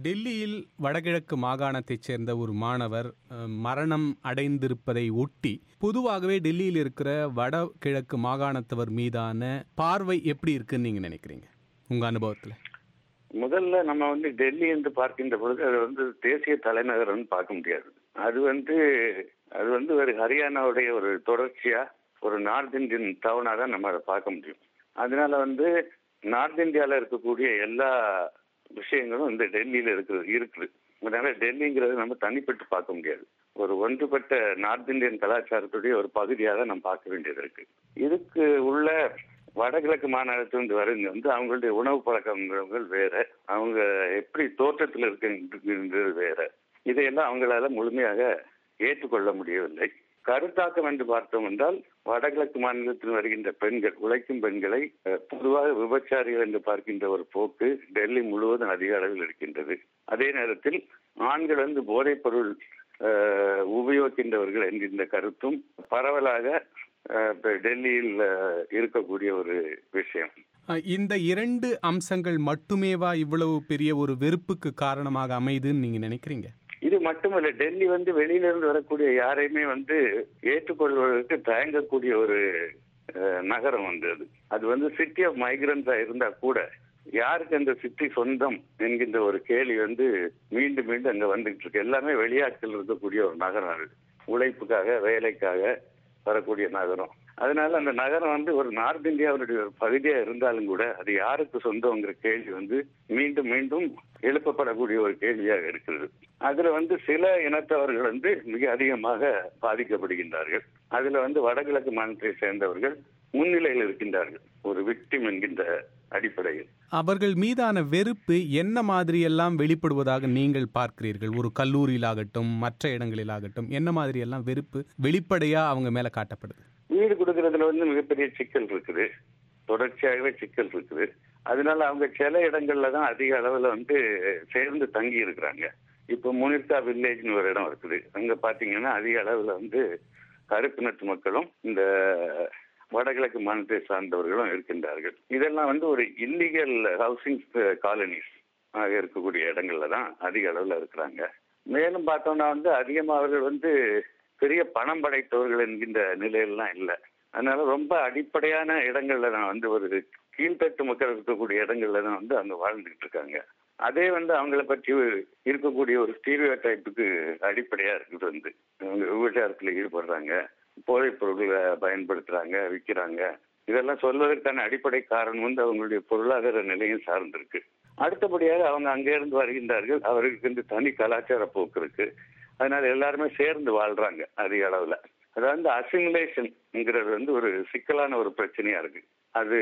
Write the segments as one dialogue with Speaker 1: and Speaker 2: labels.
Speaker 1: டெல்லியில் வடகிழக்கு மாகாணத்தைச் சேர்ந்த ஒரு மாணவர் அஹ், மரணம் அடைந்திருப்பதை ஒட்டி பொதுவாகவே டெல்லியில் இருக்கிற வடகிழக்கு மாகாணத்தவர் மீதான பார்வை எப்படி இருக்குன்னு நீங்க நினைக்கிறீங்க உங்க அனுபவத்துல
Speaker 2: முதல்ல நம்ம வந்து டெல்லி என்று பார்க்கின்ற பொழுது அது வந்து தேசிய தலைநகரம்னு பார்க்க முடியாது அது வந்து அது வந்து ஒரு ஹரியானாவுடைய ஒரு தொடர்ச்சியா ஒரு நார்த் இந்தியன் டவுனா தான் நம்ம அதை பார்க்க முடியும் அதனால வந்து நார்த் இந்தியாவில் இருக்கக்கூடிய எல்லா விஷயங்களும் இந்த டெல்லியில இருக்குது இருக்குது அதனால டெல்லிங்கிறது நம்ம தனிப்பட்டு பார்க்க முடியாது ஒரு ஒன்றுபட்ட நார்த் இந்தியன் கலாச்சாரத்துடைய ஒரு பகுதியாக நம்ம பார்க்க வேண்டியது இருக்கு இதுக்கு உள்ள வடகிழக்கு மாநிலத்திலிருந்து வரவங்க வந்து அவங்களுடைய உணவு பழக்கங்கள் வேற அவங்க எப்படி தோற்றத்தில் இருக்கின்றது வேற இதையெல்லாம் அவங்களால முழுமையாக ஏற்றுக்கொள்ள முடியவில்லை கருத்தாக்கம் என்று பார்த்தோம் என்றால் வடகிழக்கு மாநிலத்தில் வருகின்ற பெண்கள் உழைக்கும் பெண்களை அஹ், பொதுவாக விபச்சாரிகள் என்று பார்க்கின்ற ஒரு போக்கு டெல்லி முழுவதும் அதிக அளவில் இருக்கின்றது அதே நேரத்தில் ஆண்கள் வந்து போதைப் பொருள் அஹ், உபயோகிக்கின்றவர்கள் என்கின்ற கருத்தும் பரவலாக அஹ், இப்ப டெல்லியில் அஹ், இருக்கக்கூடிய ஒரு விஷயம்
Speaker 1: அஹ், இந்த இரண்டு அம்சங்கள் மட்டுமேவா இவ்வளவு பெரிய ஒரு வெறுப்புக்கு காரணமாக அமையுதுன்னு நீங்க நினைக்கிறீங்க
Speaker 2: இது மட்டுமல்ல டெல்லி வந்து வெளியில இருந்து வரக்கூடிய யாரையுமே வந்து ஏற்றுக்கொள்வதற்கு தயங்கக்கூடிய ஒரு அஹ், நகரம் வந்து அது அது வந்து சிட்டி ஆஃப் மைக்ரன்ஸா இருந்தா கூட யாருக்கு அந்த சிட்டி சொந்தம் என்கின்ற ஒரு கேள்வி வந்து மீண்டும் மீண்டும் அங்க வந்துகிட்டு இருக்கு எல்லாமே வெளியாட்கள் இருக்கக்கூடிய ஒரு நகரம் அது உழைப்புக்காக வேலைக்காக வரக்கூடிய நகரம் அதனால அந்த நகரம் வந்து ஒரு நார்த் இந்தியாவுடைய ஒரு பகுதியா இருந்தாலும் கூட அது யாருக்கு சொந்தங்கிற கேள்வி வந்து மீண்டும் மீண்டும் எழுப்பப்படக்கூடிய ஒரு கேள்வியாக இருக்கிறது அதுல வந்து சில இனத்தவர்கள் வந்து மிக அதிகமாக பாதிக்கப்படுகின்றார்கள் அதுல வந்து வடகிழக்கு மாநிலத்தை சேர்ந்தவர்கள் முன்னிலையில் இருக்கின்றார்கள் ஒரு விக்டிம் என்கின்ற அடிப்படையில்
Speaker 1: அவர்கள் மீதான வெறுப்பு என்ன மாதிரியெல்லாம் வெளிப்படுவதாக நீங்கள் பார்க்கிறீர்கள் ஒரு கல்லூரியிலாகட்டும் மற்ற இடங்களிலாகட்டும் என்ன மாதிரியெல்லாம் வெறுப்பு வெளிப்படையா அவங்க மேல காட்டப்படுது
Speaker 2: வீடு கொடுக்கறதுல வந்து மிகப்பெரிய சிக்கல் இருக்குது தொடர்ச்சியாகவே சிக்கல் இருக்குது அதனால அவங்க சில இடங்கள்ல தான் அதிக அளவுல வந்து சேர்ந்து தங்கி இருக்கிறாங்க இப்போ முனிர்கா வில்லேஜ்னு ஒரு இடம் இருக்குது அங்க பாத்தீங்கன்னா அதிக அளவுல வந்து கருப்பினத்து மக்களும் இந்த வடகிழக்கு மாநிலத்தை சார்ந்தவர்களும் இருக்கின்றார்கள் இதெல்லாம் வந்து ஒரு இல்லீகல் ஹவுசிங் காலனிஸ் ஆக இருக்கக்கூடிய இடங்கள்ல தான் அதிக அளவுல இருக்கிறாங்க மேலும் பார்த்தோம்னா வந்து அதிகமா அவர்கள் வந்து பெரிய பணம் படைத்தவர்கள் என்கின்ற நிலையெல்லாம் இல்லை அதனால ரொம்ப அடிப்படையான இடங்கள்ல தான் வந்து ஒரு கீழ்த்தட்டு மக்கள் இருக்கக்கூடிய இடங்கள்ல தான் வந்து அவங்க வாழ்ந்துகிட்டு இருக்காங்க அதே வந்து அவங்கள பற்றி இருக்கக்கூடிய ஒரு ஸ்டீரியோ டைப்புக்கு அடிப்படையா இருக்குது வந்து அவங்க விபச்சாரத்தில் ஈடுபடுறாங்க போதைப் பொருட்களை பயன்படுத்துறாங்க விற்கிறாங்க இதெல்லாம் சொல்வதற்கான அடிப்படை காரணம் வந்து அவங்களுடைய பொருளாதார நிலையும் சார்ந்திருக்கு அடுத்தபடியாக அவங்க அங்கே இருந்து வருகின்றார்கள் அவர்களுக்கு வந்து தனி கலாச்சார போக்கு இருக்கு அதனால எல்லாருமே சேர்ந்து வாழ்றாங்க அதிக அளவுல அதாவது அசிமுலேஷன்ங்கிறது வந்து ஒரு சிக்கலான ஒரு பிரச்சனையா இருக்கு அது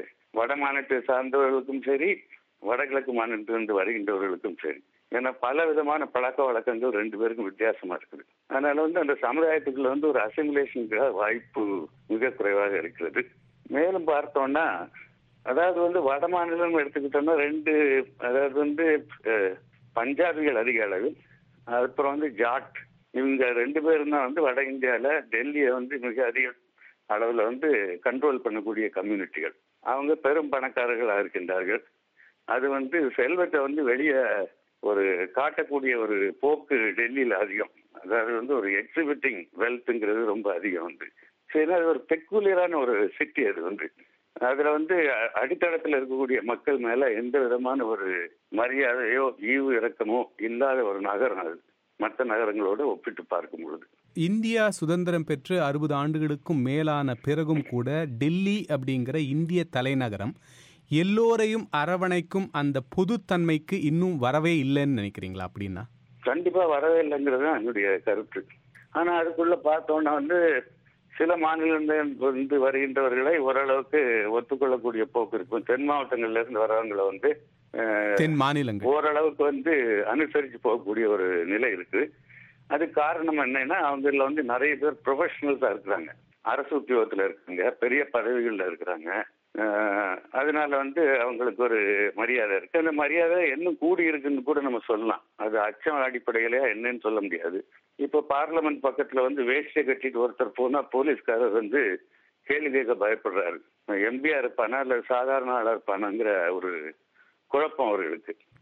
Speaker 2: வட மாநிலத்தை சார்ந்தவர்களுக்கும் சரி வடகிழக்கு மாநிலத்திலிருந்து வருகின்றவர்களுக்கும் சரி ஏன்னா பல விதமான பழக்க வழக்கங்கள் ரெண்டு பேருக்கும் வித்தியாசமா இருக்குது அதனால வந்து அந்த சமுதாயத்துக்குள்ள வந்து ஒரு அசிமுலேஷனுக்கு வாய்ப்பு மிக குறைவாக இருக்கிறது மேலும் பார்த்தோம்னா அதாவது வந்து வட மாநிலம் எடுத்துக்கிட்டோம்னா ரெண்டு அதாவது வந்து அஹ், பஞ்சாபிகள் அதிக அளவில் அப்புறம் வந்து ஜாட் இவங்க ரெண்டு பேரும் தான் வந்து வட இந்தியால டெல்லியை வந்து மிக அதிக அளவில் வந்து கண்ட்ரோல் பண்ணக்கூடிய கம்யூனிட்டிகள் அவங்க பெரும் பணக்காரர்களாக இருக்கின்றார்கள் அது வந்து செல்வத்தை வந்து வெளியே ஒரு காட்டக்கூடிய ஒரு போக்கு டெல்லியில் அதிகம் அதாவது வந்து ஒரு எக்ஸிபிட்டிங் வெல்த்ங்கிறது ரொம்ப அதிகம் வந்து சரி அது ஒரு பெக்குலியரான ஒரு சிட்டி அது வந்து அதுல வந்து அ- அடித்தளத்துல இருக்கக்கூடிய மக்கள் மேல எந்த விதமான ஒரு மரியாதையோ ஈவு இறக்கமோ இல்லாத ஒரு நகரம் அது மற்ற நகரங்களோடு ஒப்பிட்டு பார்க்கும் பொழுது
Speaker 1: இந்தியா சுதந்திரம் பெற்று அறுபது ஆண்டுகளுக்கும் மேலான பிறகும் கூட டெல்லி அப்படிங்கிற இந்திய தலைநகரம் எல்லோரையும் அரவணைக்கும் அந்த பொதுத்தன்மைக்கு இன்னும் வரவே இல்லைன்னு நினைக்கிறீங்களா அப்படின்னா
Speaker 2: கண்டிப்பா வரவே இல்லைங்கிறது தான் என்னுடைய கருத்து ஆனா அதுக்குள்ள பார்த்தோம்னா வந்து சில மாநிலங்கள் வந்து வருகின்றவர்களை ஓரளவுக்கு ஒத்துக்கொள்ளக்கூடிய போக்கு இருக்கும் தென் மாவட்டங்கள்ல இருந்து வரவங்களை வந்து அஹ்,
Speaker 1: தென் மாநிலங்கள்
Speaker 2: ஓரளவுக்கு வந்து அனுசரிச்சு போகக்கூடிய ஒரு நிலை இருக்கு அது காரணம் என்னன்னா அவங்கள வந்து நிறைய பேர் ப்ரொஃபஷனல்ஸா இருக்கிறாங்க அரசு உத்தியோகத்துல இருக்காங்க பெரிய பதவிகள்ல இருக்கிறாங்க அஹ், அதனால வந்து அவங்களுக்கு ஒரு மரியாதை இருக்கு அந்த மரியாதை இன்னும் கூடி இருக்குன்னு கூட நம்ம சொல்லலாம் அது அச்சம் அடிப்படையிலேயே என்னன்னு சொல்ல முடியாது இப்போ பார்லமெண்ட் பக்கத்துல வந்து வேஷ்டியை கட்டிட்டு ஒருத்தர் போனா போலீஸ்காரர் வந்து கேள்வி கேட்க பயப்படுறாரு எம்பியா இருப்பானா இல்ல சாதாரண ஆளா இருப்பானாங்கிற ஒரு குழப்பம் அவர்களுக்கு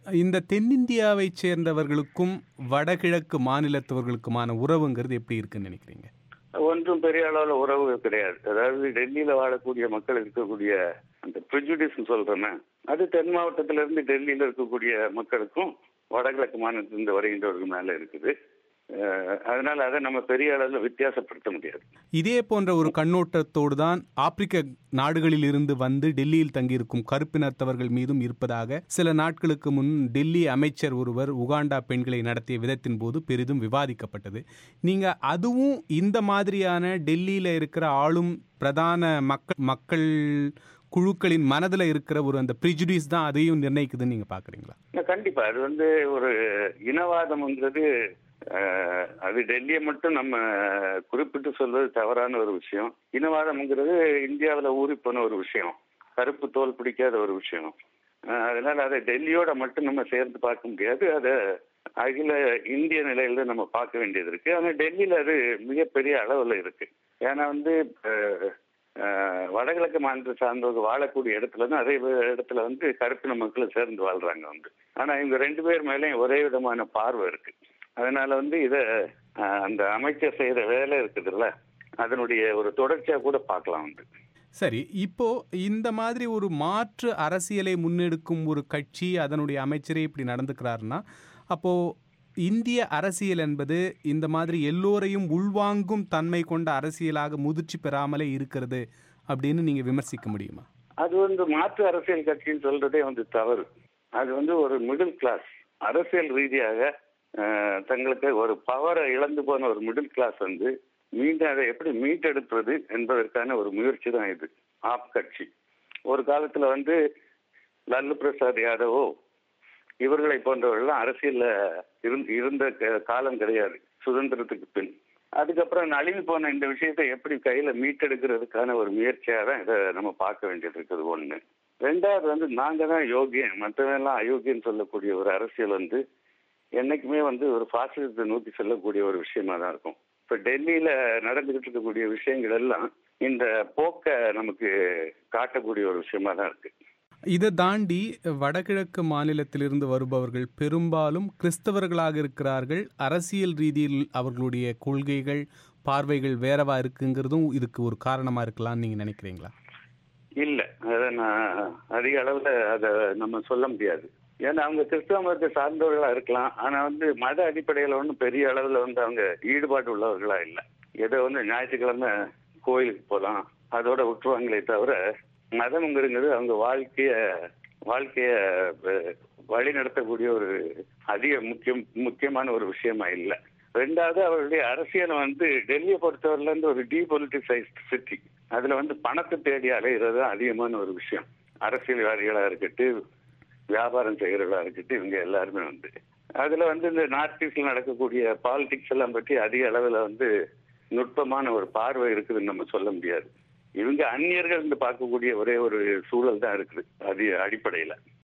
Speaker 1: இந்த தென்னிந்தியாவைச் சேர்ந்தவர்களுக்கும் வடகிழக்கு மாநிலத்தவர்களுக்குமான உறவுங்கிறது எப்படி இருக்குன்னு நினைக்கிறீங்க
Speaker 2: ஒன்றும் பெரிய அளவுல உறவு கிடையாது அதாவது டெல்லியில வாழக்கூடிய மக்கள் இருக்கக்கூடிய அந்த ப்ரிஜுடிஸ் சொல்றேன்னா அது தென் மாவட்டத்தில இருந்து டெல்லியில இருக்கக்கூடிய மக்களுக்கும் வடகிழக்கு மாநிலத்திலிருந்து வருகின்றவர்கள் மேல இருக்குது அஹ் அதனால அதை நம்ம பெரிய அளவுல வித்தியாசப்படுத்த முடியாது
Speaker 1: இதே போன்ற ஒரு கண்ணோட்டத்தோடு தான் ஆப்பிரிக்க நாடுகளில் இருந்து வந்து டெல்லியில் தங்கியிருக்கும் கருப்பினத்தவர்கள் மீதும் இருப்பதாக சில நாட்களுக்கு முன் டெல்லி அமைச்சர் ஒருவர் உகாண்டா பெண்களை நடத்திய விதத்தின் போது பெரிதும் விவாதிக்கப்பட்டது நீங்க அதுவும் இந்த மாதிரியான டெல்லியில இருக்கிற ஆளும் பிரதான மக்கள் மக்கள் குழுக்களின் மனதுல இருக்கிற ஒரு அந்த ப்ரிஜுடிஸ் தான் அதையும் நிர்ணயிக்குதுன்னு நீங்க பாக்குறீங்களா
Speaker 2: இல்ல, கண்டிப்பா அது வந்து ஒரு இனவாதம்ங்கிறது அஹ், அது டெல்லியை மட்டும் நம்ம குறிப்பிட்டு சொல்வது தவறான ஒரு விஷயம் இனவாதம்ங்கிறது இந்தியாவில் ஊறி போன ஒரு விஷயம் கருப்பு தோல் பிடிக்காத ஒரு விஷயம் அஹ், அதனால அதை டெல்லியோட மட்டும் நம்ம சேர்ந்து பார்க்க முடியாது அதை அகில இந்திய நிலையில நம்ம பார்க்க வேண்டியது இருக்கு ஆனா டெல்லியில அது மிகப்பெரிய அளவுல இருக்கு ஏன்னா வந்து அஹ், அஹ், வடகிழக்கு மாநிலத்தை சார்ந்தவங்க வாழக்கூடிய இடத்துல தான் அதே இடத்துல வந்து கருப்பின மக்களும் சேர்ந்து வாழ்றாங்க வந்து ஆனா இவங்க ரெண்டு பேர் மேலேயும் ஒரே விதமான பார்வை இருக்கு அதனால வந்து இத அஹ், அந்த அமைச்சர் செய்யற வேலை இருக்குதுல்ல அதனுடைய ஒரு தொடர்ச்சியா கூட பார்க்கலாம் வந்து
Speaker 1: சரி இப்போ இந்த மாதிரி ஒரு மாற்று அரசியலை முன்னெடுக்கும் ஒரு கட்சி அதனுடைய அமைச்சரே இப்படி நடந்துக்கிறாருன்னா அப்போ இந்திய அரசியல் என்பது இந்த மாதிரி எல்லோரையும் உள்வாங்கும் தன்மை கொண்ட அரசியலாக முதிர்ச்சி பெறாமலே இருக்கிறது அப்படின்னு நீங்க விமர்சிக்க முடியுமா
Speaker 2: அது வந்து மாற்று அரசியல் கட்சின்னு சொல்றதே வந்து தவறு அது வந்து ஒரு மிடில் கிளாஸ் அரசியல் ரீதியாக அஹ், தங்களுக்கு ஒரு பவரை இழந்து போன ஒரு மிடில் கிளாஸ் வந்து மீண்டும் அதை எப்படி மீட்டெடுப்பது என்பதற்கான ஒரு முயற்சி தான் இது ஆப் கட்சி ஒரு காலத்துல வந்து லல்லு பிரசாத் யாதவோ இவர்களை போன்றவர்கள்லாம் அரசியல்ல இருந்த இருந்த க- காலம் கிடையாது சுதந்திரத்துக்கு பின் அதுக்கப்புறம் நழுவி போன இந்த விஷயத்தை எப்படி கையில மீட்டெடுக்கிறதுக்கான ஒரு முயற்சியாக தான் இதை நம்ம பார்க்க வேண்டியது இருக்குது ஒண்ணு ரெண்டாவது வந்து நாங்க தான் யோகியன் மற்றவெல்லாம் அயோக்கியன்னு சொல்லக்கூடிய ஒரு அரசியல் வந்து என்னைக்குமே வந்து ஒரு பாசிசத்தை நோக்கி செல்லக்கூடிய ஒரு விஷயமா தான் இருக்கும் இப்ப டெல்லியில நடந்துகிட்டு இருக்கக்கூடிய விஷயங்கள் எல்லாம் இந்த போக்க நமக்கு காட்டக்கூடிய ஒரு விஷயமா தான் இருக்கு
Speaker 1: இதை தாண்டி வடகிழக்கு மாநிலத்திலிருந்து வருபவர்கள் பெரும்பாலும் கிறிஸ்தவர்களாக இருக்கிறார்கள் அரசியல் ரீதியில் அவர்களுடைய கொள்கைகள் பார்வைகள் வேறவா இருக்குங்கிறதும் இதுக்கு ஒரு காரணமா இருக்கலாம்னு நீங்க நினைக்கிறீங்களா
Speaker 2: இல்ல அதை நான் அதிக அளவுல அதை நம்ம சொல்ல முடியாது ஏன்னா அவங்க கிறிஸ்தவ மதத்தை சார்ந்தவர்களா இருக்கலாம் ஆனா வந்து மத அடிப்படையில ஒன்றும் பெரிய அளவுல வந்து அவங்க ஈடுபாடு உள்ளவர்களா இல்லை ஏதோ வந்து ஞாயிற்றுக்கிழமை கோயிலுக்கு போகலாம் அதோட விட்டுருவாங்களே தவிர மதம்ங்கிறது அவங்க வாழ்க்கைய வாழ்க்கைய அஹ், வழி நடத்தக்கூடிய ஒரு அதிக முக்கியம் முக்கியமான ஒரு விஷயமா இல்லை ரெண்டாவது அவருடைய அரசியல் வந்து டெல்லியை பொறுத்தவரையில இருந்து ஒரு டீபொலிட்டிசைஸ்ட் சிட்டி அதுல வந்து பணத்தை தேடி அலைகிறது அதிகமான ஒரு விஷயம் அரசியல்வாதிகளா இருக்கட்டும் வியாபாரம் செய்கிறவர்களா இருக்கட்டும் இவங்க எல்லாருமே வந்து அதுல வந்து இந்த நார்த் ஈஸ்ட்ல நடக்கக்கூடிய பாலிடிக்ஸ் எல்லாம் பற்றி அதிக அளவுல வந்து நுட்பமான ஒரு பார்வை இருக்குதுன்னு நம்ம சொல்ல முடியாது இவங்க அந்நியர்கள் பார்க்கக்கூடிய ஒரே ஒரு சூழல் தான் இருக்குது அது அடிப்படையில